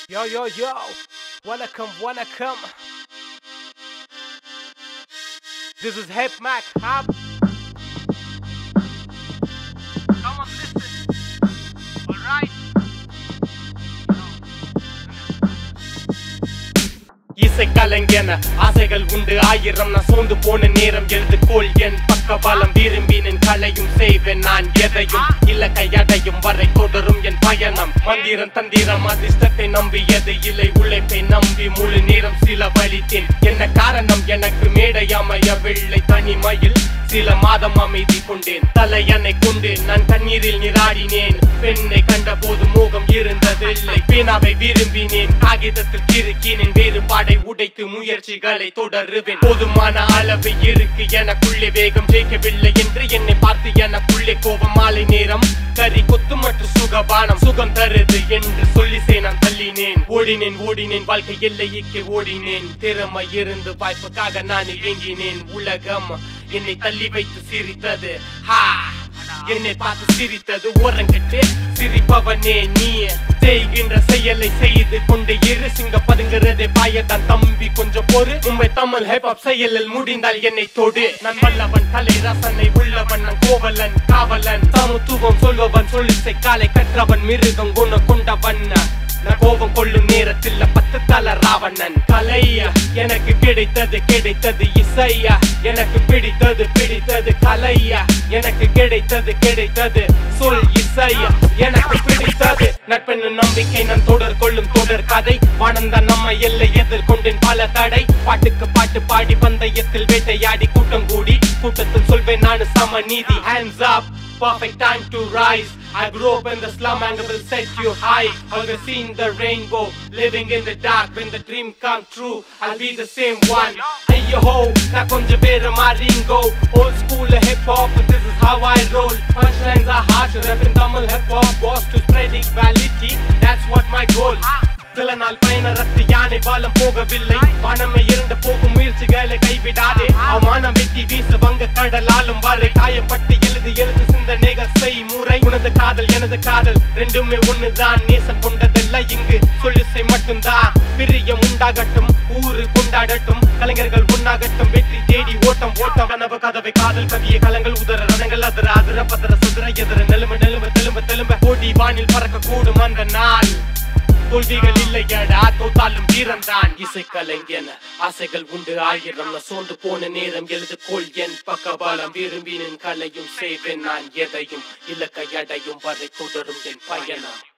Yo, yo, yo. Welcome, welcome. This is Hip Mac Hub. Come on, listen. Alright. இசை கலைஞன ஆசைகள் உண்டு ஆயிரம் நான் சோர்ந்து போன நேரம் எழுதுகோள் என் பக்க பலம் விரும்பினேன் கலையும் செய்வேன் நான் எதையும் இல்ல கையடையும் வரை தொடரும் என் பயணம் மந்திரம் தந்திரம் அதிர்ஷ்டத்தை நம்பியது இல்லை உழைப்பை நம்பி முழு நேரம் சில வலித்தேன் என்ன காரணம் எனக்கு மேடை அமையவில்லை தனிமையில் சில மாதம் அமைதி கொண்டேன் தலையணை கொண்டு நான் கண்ணீரில் நீராடினேன் பெண்ணை கண்ட போது மோகம் இருந்ததில்லை பேனாவை விரும்பினேன் காகிதத்தில் கிறுக்கினேன் வேறுபாடை உடைத்து முயற்சிகளை தொடருவேன் போதுமான அளவு இருக்கு எனக்குள்ளே வேகம் ஜெயிக்கவில்லை என்று என்னை பார்த்து எனக்குள்ளே கோபம் மாலை நேரம் கறி கொத்து மற்றும் சுகபானம் சுகம் தருது என்று சொல்லி நான் தள்ளினேன் ஓடினேன் ஓடினேன் வாழ்க்கை எல்லைக்கு ஓடினேன் திறமை இருந்து வாய்ப்புக்காக நான் இயங்கினேன் உலகம் என்னை தள்ளி வைத்து சிரித்தது ஹா என்னை பார்த்து சிரித்தது ஓரங்கட்டு சிரிப்பவனே நீ செய்கின்ற செயலை செய்து கொண்டு இரு சிங்க பதுங்கிறதே பாயதான் தம்பி கொஞ்சம் பொறு உண்மை தமிழ் ஹிப்ஹாப் செயலில் முடிந்தால் என்னை தொடு நான் வல்லவன் கலை ரசனை உள்ளவன் நான் கோவலன் காவலன் சமத்துவம் சொல்பவன் சொல்லிசை காலை கற்றவன் மிருகம் குண கொண்டவன் நான் கோபம் கொள்ளும் நேரத்தில் பத்து தல ராவணன் கலையா எனக்கு கிடைத்தது கிடைத்தது இசையா எனக்கு பிடித்தது பிடித்தது கலையா எனக்கு கிடைத்தது கிடைத்தது சொல் இசையா எனக்கு பிடித்தது நட்பெண்ணு நம்பிக்கை நான் தொடர் கொள்ளும் தொடர் கதை வானந்த நம்ம எல்லை எதிர்கொண்டேன் பல தடை பாட்டுக்கு பாட்டு பாடி பந்தயத்தில் வேட்டையாடி கூட்டம் கூடி கூட்டத்தில் சொல்வேன் நான் சம நீதி hands up Perfect time to rise. I grew up in the slum and will set you high. Always seen the rainbow, living in the dark. When the dream come true, I'll be the same one. Hey yo ho, நான் கொஞ்சம் பேர மாறிங்கோ. Old school hip hop, this is how I roll. Punchlines are harsh, rapping Tamil hip hop was to spread equality. That's what my goal. சில நாள் பயண ரத்து யானை பாலம் போகவில்லை வானமே இருந்த போகும் முயற்சிகளை கைவிடாதே அவமானம் வெட்டி வீச வங்க கடலாலும் வரை காயப்பட்டு எழுது எழுது சிந்தனைகள் செய் முறை உனது காதல் எனது காதல் ரெண்டுமே ஒண்ணுதான் நேசம் கொண்டதல்ல இங்கு சொல்லிசை மட்டும்தான் பிரியம் உண்டாகட்டும் ஊரு கொண்டாடட்டும் கலைஞர்கள் ஒன்னாகட்டும் வெற்றி தேடி ஓட்டம் ஓட்டம் கனவு கதவை காதல் கவிய கலங்கள் உதர ரணங்கள் அதிர அதிர பதற சுதர எதிர நெலும நெலும தெலும்ப தெலும்ப ஓடி வானில் பறக்க கூடும் அந்த நாள் தோல்விகள் இல்லையடா தோத்தாலும் வீரம்தான் இசை கலைஞன் ஆசைகள் உண்டு ஆயிரம் நான் சோர்ந்து போன நேரம் எழுது கோல் என் பக்கபாலம் விரும்பினேன் கலையும் செய்வேன் நான் எதையும் இலக்கை அடையும் வரை தொடரும் என் பயணம்